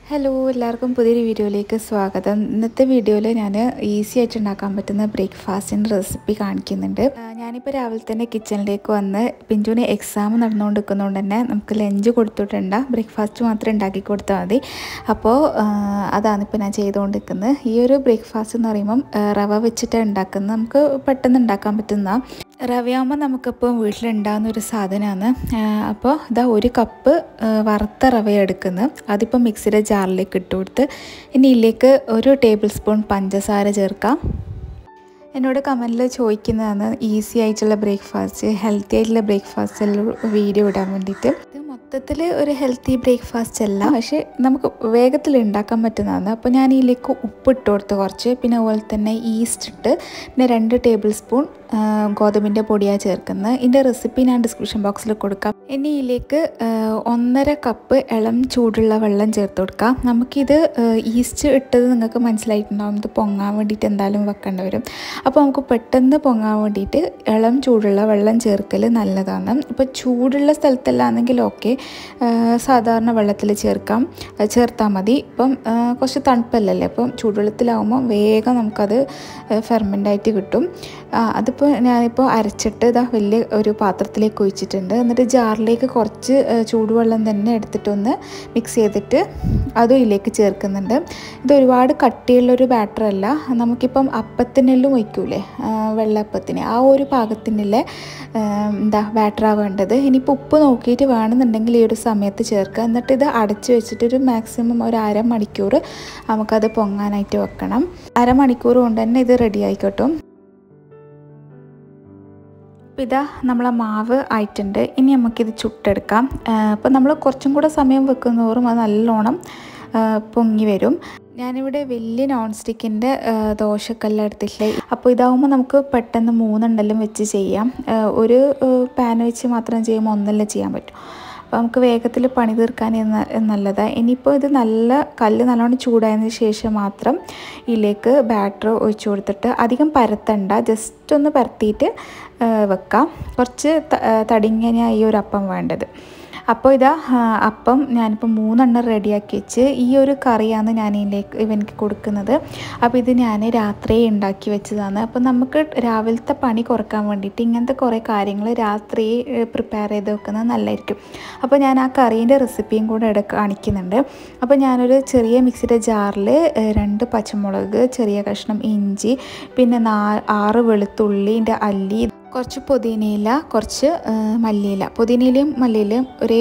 hello എല്ലാവർക്കും പുതിയൊരു വീഡിയോയിലേക്ക് സ്വാഗതം ഇന്നത്തെ വീഡിയോയിൽ ഞാൻ ഈസി ആയിട്ട് ഉണ്ടാക്കാൻ പറ്റുന്ന ബ്രേക്ക്ഫാസ്റ്റിൻ്റെ റെസിപ്പി കാണിക്കുന്നുണ്ട് ആ, ഞാനിപ്പോൾ രാവിലെ തന്നെ കിച്ചണിലേക്ക് വന്ന് പിഞ്ചുവിന് എക്സാം നടന്നുകൊണ്ട് നിൽക്കുന്നതുകൊണ്ട് തന്നെ നമുക്ക് ലഞ്ച് കൊടുത്തിട്ടുണ്ട് ബ്രേക്ക്ഫാസ്റ്റ് മാത്രം ഉണ്ടാക്കി കൊടുത്താൽ മതി അപ്പോൾ ആ, അതാണ് ഇപ്പോൾ ഞാൻ ചെയ്തുകൊണ്ടിരിക്കുന്നത് ഈ ഒരു ബ്രേക്ക്ഫാസ്റ്റ് എന്ന് പറയുമ്പം ആ, റവ വെച്ചിട്ട് ഉണ്ടാക്കുന്നത് നമുക്ക് പെട്ടെന്ന് ഉണ്ടാക്കാൻ പറ്റുന്ന റവയാകുമ്പോൾ നമുക്കിപ്പോൾ വീട്ടിലുണ്ടാകുന്ന ഒരു സാധനമാണ് അപ്പോൾ ഇതാ ഒരു കപ്പ് ആ, വറുത്ത റവ എടുക്കുന്നത് അതിപ്പോൾ മിക്സിയുടെ ജാറിലേക്ക് ഇട്ട് കൊടുത്ത് ഇനി ഇതിലേക്ക് ഒരു ടേബിൾ സ്പൂൺ പഞ്ചസാര ചേർക്കാം എന്നോട് കമൻറ്റിൽ ചോദിക്കുന്നതാണ് ഈസി ആയിട്ടുള്ള ബ്രേക്ക്ഫാസ്റ്റ് ഹെൽത്തി ആയിട്ടുള്ള ബ്രേക്ക്ഫാസ്റ്റ് വീഡിയോ ഇടാൻ വേണ്ടിയിട്ട് ഇത് മൊത്തത്തിൽ ഒരു ഹെൽത്തി ബ്രേക്ക്ഫാസ്റ്റ് അല്ല പക്ഷേ നമുക്ക് വേഗത്തിൽ ഉണ്ടാക്കാൻ പറ്റുന്നതാണ് അപ്പോൾ ഞാൻ ഇതിലേക്ക് ഉപ്പ് ഇട്ട് കൊടുത്ത് കുറച്ച് പിന്നെ അതുപോലെ തന്നെ ഈസ്റ്റ് ഇട്ട് പിന്നെ രണ്ട് ടേബിൾ സ്പൂൺ ആ, ഗോതമ്പിൻ്റെ പൊടിയാണ് ചേർക്കുന്നത് ഇതിൻ്റെ റെസിപ്പി ഞാൻ ഡിസ്ക്രിപ്ഷൻ ബോക്സിൽ കൊടുക്കാം ഇനി ഇതിലേക്ക് ആ, ഒന്നര കപ്പ് ഇളം ചൂടുള്ള വെള്ളം ചേർത്ത് കൊടുക്കാം നമുക്കിത് ആ, ഈസ്റ്റ് ഇട്ടത് നിങ്ങൾക്ക് മനസ്സിലായിട്ടുണ്ടാവും ഇത് പൊങ്ങാൻ വേണ്ടിയിട്ട് എന്തായാലും വെക്കേണ്ടി വരും അപ്പോൾ നമുക്ക് പെട്ടെന്ന് പൊങ്ങാൻ വേണ്ടിയിട്ട് ഇളം ചൂടുള്ള വെള്ളം ചേർക്കൽ നല്ലതാണ് ഇപ്പോൾ ചൂടുള്ള സ്ഥലത്തല്ലാണെങ്കിൽ ഓക്കെ സാധാരണ വെള്ളത്തിൽ ചേർക്കാം ആ, ചേർത്താൽ മതി ഇപ്പം ആ, കുറച്ച് തണുപ്പല്ലല്ലേ അപ്പം ചൂടുവെള്ളത്തിലാവുമ്പോൾ വേഗം നമുക്കത് ഫെർമെൻ്റായിട്ട് കിട്ടും ആ, അതിപ്പോൾ ഞാനിപ്പോൾ അരച്ചിട്ട് ഇതാ വലിയ ഒരു പാത്രത്തിലേക്ക് ഒഴിച്ചിട്ടുണ്ട് എന്നിട്ട് ജാറിലേക്ക് കുറച്ച് ആ, ചൂടുവെള്ളം തന്നെ എടുത്തിട്ടൊന്ന് മിക്സ് ചെയ്തിട്ട് അതും ഇതിലേക്ക് ചേർക്കുന്നുണ്ട് ഇത് ഒരുപാട് കട്ടിയുള്ളൊരു ബാറ്റർ അല്ല നമുക്കിപ്പം അപ്പത്തിനെല്ലാം ഒഴിക്കൂലേ ആ, വെള്ളയപ്പത്തിന് ആ ഒരു പാകത്തിനുള്ള ആ, എന്താ ബാറ്ററാണ് വേണ്ടത് ഇനിയിപ്പോൾ ഉപ്പ് നോക്കിയിട്ട് വേണമെന്നുണ്ടെങ്കിൽ ഈ ഒരു സമയത്ത് ചേർക്കുക എന്നിട്ട് ഇത് അടച്ച് വെച്ചിട്ട് ഒരു മാക്സിമം ഒരു അരമണിക്കൂർ നമുക്കത് പൊങ്ങാനായിട്ട് വെക്കണം അരമണിക്കൂർ കൊണ്ട് തന്നെ ഇത് റെഡി ആയിക്കോട്ടും അപ്പോൾ ഇതാ നമ്മളെ മാവ് ആയിട്ടുണ്ട് ഇനി നമുക്കിത് ചുട്ടെടുക്കാം അപ്പോൾ നമ്മൾ കുറച്ചും കൂടെ സമയം വെക്കുന്നതോറും അത് നല്ലോണം ആ, പൊങ്ങി വരും ഞാനിവിടെ വലിയ നോൺ സ്റ്റിക്കിൻ്റെ ദോശക്കല്ല് എടുത്തിട്ടില്ലേ അപ്പോൾ ഇതാവുമ്പോൾ നമുക്ക് പെട്ടെന്ന് മൂന്നെണ്ണെല്ലാം വെച്ച് ചെയ്യാം ആ, ഒരു പാൻ വെച്ച് മാത്രം ചെയ്യുമ്പോൾ ഒന്നെല്ലാം ചെയ്യാൻ പറ്റും അപ്പോൾ നമുക്ക് വേഗത്തിൽ പണി തീർക്കാൻ ഇത് ന- നല്ലതാണ് ഇനിയിപ്പോൾ ഇത് നല്ല കല്ല് നല്ലോണം ചൂടായതിന് ശേഷം മാത്രം ഇതിലേക്ക് ബാറ്റർ ഒഴിച്ചു കൊടുത്തിട്ട് അധികം പരത്തണ്ട ജസ്റ്റ് ഒന്ന് പരത്തിയിട്ട് ആ, വെക്കാം കുറച്ച് ത- ആ, തടിങ്ങനെയാണ് ഈ ഒരു അപ്പം വേണ്ടത് അപ്പോൾ ഇതാ ആ, അപ്പം ഞാനിപ്പോൾ മൂന്നെണ്ണം റെഡിയാക്കി വെച്ച് ഈ ഒരു കറിയാണ് ഞാൻ ഇതിലേക്ക് ഇവനിക്ക് കൊടുക്കുന്നത് അപ്പോൾ ഇത് ഞാൻ രാത്രിയേ ഉണ്ടാക്കി വെച്ചതാണ് അപ്പോൾ നമുക്ക് രാവിലത്തെ പണി കുറക്കാൻ വേണ്ടിയിട്ട് ഇങ്ങനത്തെ കുറേ കാര്യങ്ങൾ രാത്രി പ്രിപ്പയർ ചെയ്ത് വെക്കുന്നത് നല്ലതായിരിക്കും അപ്പോൾ ഞാൻ ആ കറീൻ്റെ റെസിപ്പിയും കൂടെ ഇവിടെ കാണിക്കുന്നുണ്ട് അപ്പോൾ ഞാനൊരു ചെറിയ മിക്സിയുടെ ജാറിൽ രണ്ട് പച്ചമുളക് ചെറിയ കഷ്ണം ഇഞ്ചി പിന്നെ നാ ആറ് വെളുത്തുള്ളിൻ്റെ അല്ലി കുറച്ച് പുതിനയില കുറച്ച് ആ, മല്ലിയില പുതിനയിലയും മല്ലിയിലയും ഒരേ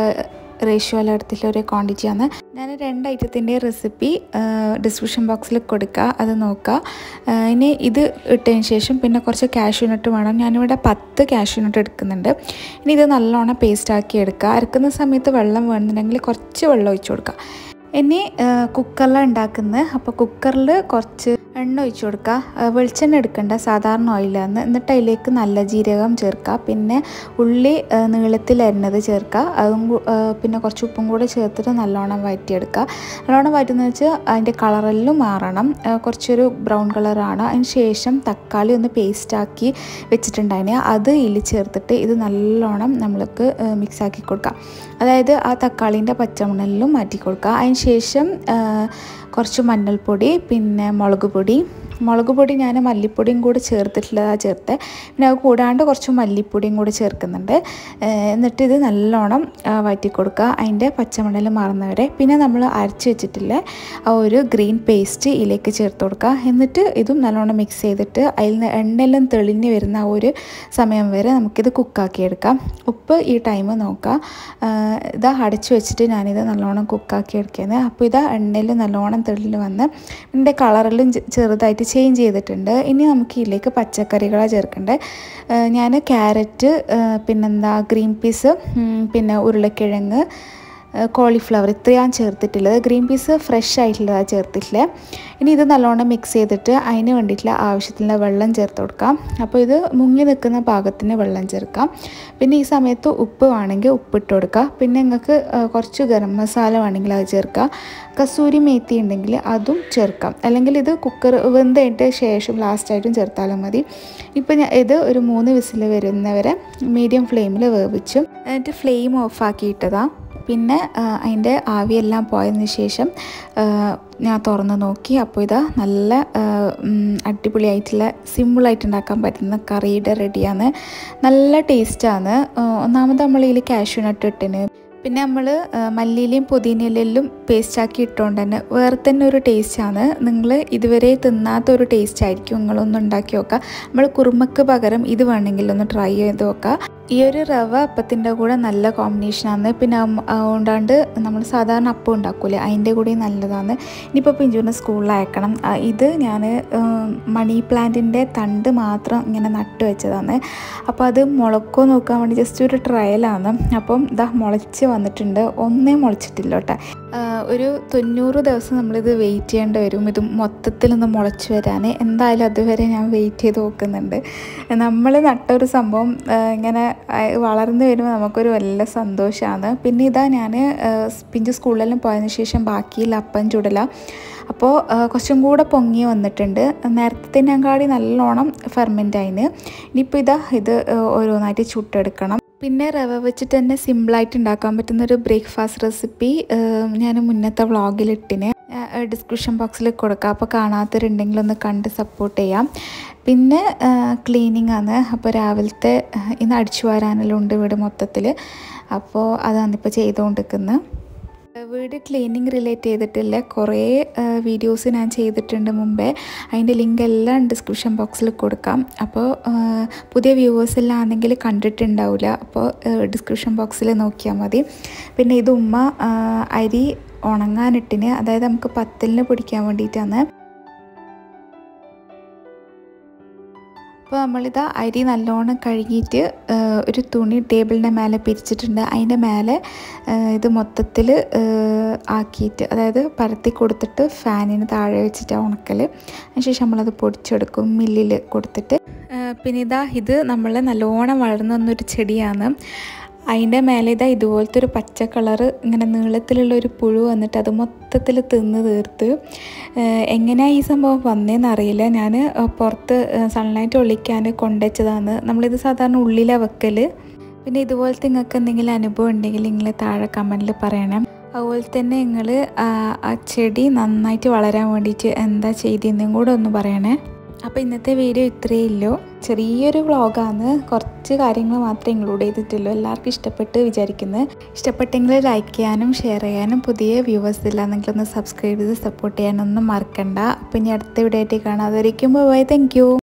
റേഷ്യോയിൽ എടുത്തിട്ടുള്ള ഒരു ക്വാണ്ടിറ്റിയാണ് ഞാൻ രണ്ട് ഐറ്റത്തിൻ്റെ റെസിപ്പി ഡിസ്ക്രിപ്ഷൻ ബോക്സിൽ കൊടുക്കുക അത് നോക്കുക ആ, ഇനി ഇത് ഇട്ടതിന് ശേഷം പിന്നെ കുറച്ച് കാഷ്യൂ നട്ട് വേണം ഞാനിവിടെ പത്ത് കാഷ്യൂ നട്ട് എടുക്കുന്നുണ്ട് ഇനി ഇത് നല്ലോണം പേസ്റ്റ് ആക്കി എടുക്കുക അരക്കുന്ന സമയത്ത് വെള്ളം വേണമെന്നുണ്ടെങ്കിൽ കുറച്ച് വെള്ളം ഒഴിച്ചു കൊടുക്കുക ഇനി കുക്കറിലാണ് ഉണ്ടാക്കുന്നത് അപ്പോൾ കുക്കറിൽ കുറച്ച് എണ്ണ ഒഴിച്ചു കൊടുക്കുക ആ, വെളിച്ചെണ്ണ എടുക്കേണ്ട സാധാരണ ഓയിലാണ് എന്നിട്ട് അതിലേക്ക് നല്ല ജീരകം ചേർക്കുക പിന്നെ ഉള്ളി ആ, നീളത്തിൽ അരിഞ്ഞത് ചേർക്കുക അതും കൂ- ആ, പിന്നെ കുറച്ച് ഉപ്പും കൂടെ ചേർത്തിട്ട് നല്ലോണം വഴറ്റിയെടുക്കുക നല്ലോണം വഴറ്റുന്നത് വെച്ചാൽ അതിൻ്റെ കളറെല്ലാം മാറണം ആ, കുറച്ചൊരു ബ്രൗൺ കളറാണ് അതിന് ശേഷം തക്കാളി ഒന്ന് പേസ്റ്റാക്കി വെച്ചിട്ടുണ്ടായിന് അത് ഇതിൽ ചേർത്തിട്ട് ഇത് നല്ലോണം നമ്മൾക്ക് മിക്സ് ആക്കി കൊടുക്കാം അതായത് ആ തക്കാളീൻ്റെ പച്ചമണലിലും മാറ്റി കൊടുക്കുക അതിന് ശേഷം ആ, കുറച്ച് മഞ്ഞൾപ്പൊടി പിന്നെ മുളക് പൊടി മുളക് പൊടി ഞാൻ മല്ലിപ്പൊടിയും കൂടി ചേർത്തിട്ടുള്ളതാണ് ചേർത്ത് പിന്നെ അത് കൂടാണ്ട് കുറച്ച് മല്ലിപ്പൊടിയും കൂടി ചേർക്കുന്നുണ്ട് ഏഹ് എന്നിട്ട് ഇത് നല്ലോണം ആ, വഴറ്റി കൊടുക്കുക അതിൻ്റെ പച്ചമണൽ മാറുന്നവരെ പിന്നെ നമ്മൾ അരച്ച് വെച്ചിട്ടില്ല ആ ഒരു ഗ്രീൻ പേസ്റ്റ് ഇതിലേക്ക് ചേർത്ത് കൊടുക്കുക എന്നിട്ട് ഇതും നല്ലോണം മിക്സ് ചെയ്തിട്ട് അതിൽ നിന്ന് എണ്ണയെല്ലാം തെളിഞ്ഞ് വരുന്ന ആ ഒരു സമയം വരെ നമുക്കിത് കുക്കാക്കി എടുക്കാം ഉപ്പ് ഈ ടൈം നോക്കുക ആഹ് ഇതാ അടച്ചു വെച്ചിട്ട് ഞാനിത് നല്ലോണം കുക്കാക്കി എടുക്കുന്നത് അപ്പോൾ ഇതാ എണ്ണയിൽ നല്ലോണം തെളിഞ്ഞ് വന്ന് ഇതിൻ്റെ കളറെല്ലാം ചെ- ചെറുതായിട്ട് ചേഞ്ച് ചെയ്തിട്ടുണ്ട് ഇനി നമുക്ക് ഇതിലേക്ക് പച്ചക്കറികളാണ് ചേർക്കേണ്ടത് ഞാൻ ക്യാരറ്റ് പിന്നെന്താ ഗ്രീൻ പീസ് ഉം, പിന്നെ ഉരുളക്കിഴങ്ങ് കോളിഫ്ലവർ ഇത്രയാണ് ചേർത്തിട്ടുള്ളത് ഗ്രീൻ പീസ് ഫ്രഷ് ആയിട്ടുള്ളതാണ് ചേർത്തിട്ടുള്ളത് ഇനി ഇത് നല്ലോണം മിക്സ് ചെയ്തിട്ട് അതിന് വേണ്ടിയിട്ടുള്ള ആവശ്യത്തിനുള്ള വെള്ളം ചേർത്ത് കൊടുക്കാം അപ്പോൾ ഇത് മുങ്ങി നിൽക്കുന്ന പാകത്തിന് വെള്ളം ചേർക്കാം പിന്നെ ഈ സമയത്ത് ഉപ്പ് വേണമെങ്കിൽ ഉപ്പിട്ട് കൊടുക്കുക പിന്നെ നിങ്ങൾക്ക് ആ, കുറച്ച് ഗരം മസാല വേണമെങ്കിൽ അത് ചേർക്കുക കസൂരി മേത്തി ഉണ്ടെങ്കിൽ അതും ചേർക്കാം അല്ലെങ്കിൽ ഇത് കുക്കർ വെന്തതിൻ്റെ ശേഷം ലാസ്റ്റായിട്ടും ചേർത്താലും മതി ഇപ്പം ഞാൻ ഇത് ഒരു മൂന്ന് വിസിൽ വരുന്നവരെ മീഡിയം ഫ്ലെയിമിൽ വേവിച്ചു എന്നിട്ട് ഫ്ലെയിം ഓഫ് ആക്കിയിട്ടതാണ് പിന്നെ അതിൻ്റെ ആവിയെല്ലാം പോയതിന് ശേഷം ഞാൻ തുറന്ന് നോക്കി അപ്പോൾ ഇതാ നല്ല അടിപൊളിയായിട്ടുള്ള സിമ്പിളായിട്ട് ഉണ്ടാക്കാൻ പറ്റുന്ന കറിയുടെ റെഡിയാണ് നല്ല ടേസ്റ്റാണ് ഒന്നാമത് നമ്മൾ ഇതിൽ കാഷ്യൂ നട്ട് ഇട്ടിന് പിന്നെ നമ്മൾ മല്ലിയിലയും പുതിനയിലെല്ലാം പേസ്റ്റാക്കി ഇട്ടുകൊണ്ട് തന്നെ വേറെ തന്നെ ഒരു ടേസ്റ്റാണ് നിങ്ങൾ ഇതുവരെ തിന്നാത്ത ഒരു ടേസ്റ്റ് ആയിരിക്കും നിങ്ങളൊന്ന് ഉണ്ടാക്കി നോക്കുക നമ്മൾ കുറുമക്ക് പകരം ഇത് വേണമെങ്കിൽ ഒന്ന് ട്രൈ ചെയ്ത് നോക്കുക ഈ ഒരു റവ അപ്പത്തിൻ്റെ കൂടെ നല്ല കോമ്പിനേഷനാണ് പിന്നെ അതുകൊണ്ടാണ്ട് നമ്മൾ സാധാരണ അപ്പം ഉണ്ടാക്കൂലേ അതിൻ്റെ കൂടെ നല്ലതാണ് ഇനിയിപ്പോൾ പിഞ്ചുവിനെ സ്കൂളിൽ അയക്കണം ഇത് ഞാൻ മണി പ്ലാന്റിൻ്റെ തണ്ട് മാത്രം ഇങ്ങനെ നട്ട് വെച്ചതാണ് അപ്പോൾ അത് മുളക്കോ നോക്കാൻ വേണ്ടി ജസ്റ്റ് ഒരു ട്രയലാണ് അപ്പം ഇതാ മുളച്ച് വന്നിട്ടുണ്ട് ഒന്നേ മുളച്ചിട്ടില്ല കേട്ടോ ഒരു തൊണ്ണൂറ് ദിവസം നമ്മളിത് വെയിറ്റ് ചെയ്യേണ്ടി വരും ഇത് മൊത്തത്തിലൊന്ന് മുളച്ച് വരാൻ എന്തായാലും അതുവരെ ഞാൻ വെയിറ്റ് ചെയ്ത് നോക്കുന്നുണ്ട് നമ്മൾ നട്ട ഒരു സംഭവം ഇങ്ങനെ വളർന്നു വരുമ്പോൾ നമുക്കൊരു വലിയ സന്തോഷമാണ് പിന്നെ ഇതാ ഞാൻ പിഞ്ച് സ്കൂളിലെല്ലാം പോയതിന് ശേഷം ബാക്കിയിൽ അപ്പം ചുടല അപ്പോൾ കുറച്ചും കൂടെ പൊങ്ങി വന്നിട്ടുണ്ട് നേരത്തേക്കാടി നല്ലോണം ഫെർമെൻ്റ് ആയിന് ഇനിയിപ്പോൾ ഇതാ ഇത് ഓരോന്നായിട്ട് ചുട്ടെടുക്കണം പിന്നെ റവ വെച്ചിട്ട് തന്നെ സിമ്പിളായിട്ട് ഉണ്ടാക്കാൻ പറ്റുന്ന ഒരു ബ്രേക്ക്ഫാസ്റ്റ് റെസിപ്പി ഞാൻ മുന്നത്തെ വ്ളോഗിലിട്ടിന് ഡിസ്ക്രിപ്ഷൻ ബോക്സിൽ കൊടുക്കാം അപ്പോൾ കാണാത്തവരുണ്ടെങ്കിൽ ഒന്ന് കണ്ട് സപ്പോർട്ട് ചെയ്യാം പിന്നെ ക്ലീനിങ് ആണ് അപ്പോൾ രാവിലത്തെ ഇന്ന് അടിച്ചു വാരാനെല്ലാം ഉണ്ട് വീട് മൊത്തത്തിൽ അപ്പോൾ അതാണ് ഇപ്പോൾ ചെയ്തുകൊണ്ടിരിക്കുന്നത് വീട് ക്ലീനിങ് റിലേറ്റ് ചെയ്തിട്ടില്ല കുറേ വീഡിയോസ് ഞാൻ ചെയ്തിട്ടുണ്ട് മുമ്പേ അതിൻ്റെ ലിങ്ക് എല്ലാം ഡിസ്ക്രിപ്ഷൻ ബോക്സിൽ കൊടുക്കാം അപ്പോൾ പുതിയ വ്യൂവേഴ്സ് എല്ലാം ആണെങ്കിൽ കണ്ടിട്ടുണ്ടാവില്ല അപ്പോൾ ഡിസ്ക്രിപ്ഷൻ ബോക്സിൽ നോക്കിയാൽ മതി പിന്നെ ഇത് ഉമ്മ അരി ഉണങ്ങാനിട്ടിന് അതായത് നമുക്ക് പത്തലിന് പിടിക്കാൻ വേണ്ടിയിട്ടാണ് അപ്പോൾ നമ്മളിതാ അരി നല്ലോണം കഴുകിയിട്ട് ഒരു തുണി ടേബിളിൻ്റെ മേലെ പിരിച്ചിട്ടുണ്ട് അതിൻ്റെ മേലെ ഇത് മൊത്തത്തിൽ ആക്കിയിട്ട് അതായത് പരത്തി കൊടുത്തിട്ട് ഫാനിന് താഴെ വെച്ചിട്ട് ഉണക്കൽ അതിനുശേഷം നമ്മളത് പൊടിച്ചെടുക്കും മില്ലിൽ കൊടുത്തിട്ട് പിന്നെ ഇതാ ഇത് നമ്മൾ നല്ലോണം വളർന്നു വന്നൊരു ചെടിയാണ് അതിൻ്റെ മേലെ ഇതാ ഇതുപോലത്തെ ഒരു പച്ച കളറ് ഇങ്ങനെ നീളത്തിലുള്ള ഒരു പുഴു വന്നിട്ട് അത് മൊത്തത്തിൽ തിന്ന് തീർത്ത് എങ്ങനെയാണ് ഈ സംഭവം വന്നതെന്ന് അറിയില്ല ഞാൻ പുറത്ത് സൺലൈറ്റ് ഒളിക്കാൻ കൊണ്ടുവച്ചതാണ് നമ്മളിത് സാധാരണ ഉള്ളിലാണ് വെക്കൽ പിന്നെ ഇതുപോലത്തെ നിങ്ങൾക്ക് എന്തെങ്കിലും അനുഭവം ഉണ്ടെങ്കിൽ നിങ്ങൾ താഴെ കമൻറ്റിൽ പറയണം അതുപോലെ തന്നെ നിങ്ങൾ ആ ചെടി നന്നായിട്ട് വളരാൻ വേണ്ടിയിട്ട് എന്താ ചെയ്തതെന്നും കൂടെ ഒന്ന് പറയണേ അപ്പോൾ ഇന്നത്തെ വീഡിയോ ഇത്രയേ ഉള്ളൂ ചെറിയൊരു വ്ളോഗാണ് കുറച്ച് കാര്യങ്ങൾ മാത്രമേ ഇൻക്ലൂഡ് ചെയ്തിട്ടുള്ളൂ എല്ലാവർക്കും ഇഷ്ടപ്പെട്ട് വിചാരിക്കുന്നത് ഇഷ്ടപ്പെട്ടെങ്കിൽ ലൈക്ക് ചെയ്യാനും ഷെയർ ചെയ്യാനും പുതിയ വ്യൂവേഴ്സ് ഇല്ലാന്നെങ്കിൽ ഒന്ന് സബ്സ്ക്രൈബ് ചെയ്ത് സപ്പോർട്ട് ചെയ്യാനൊന്നും മറക്കണ്ട അപ്പോൾ ഇനി അടുത്ത വീഡിയോ ആയിട്ട് കാണാതെ ബൈ താങ്ക്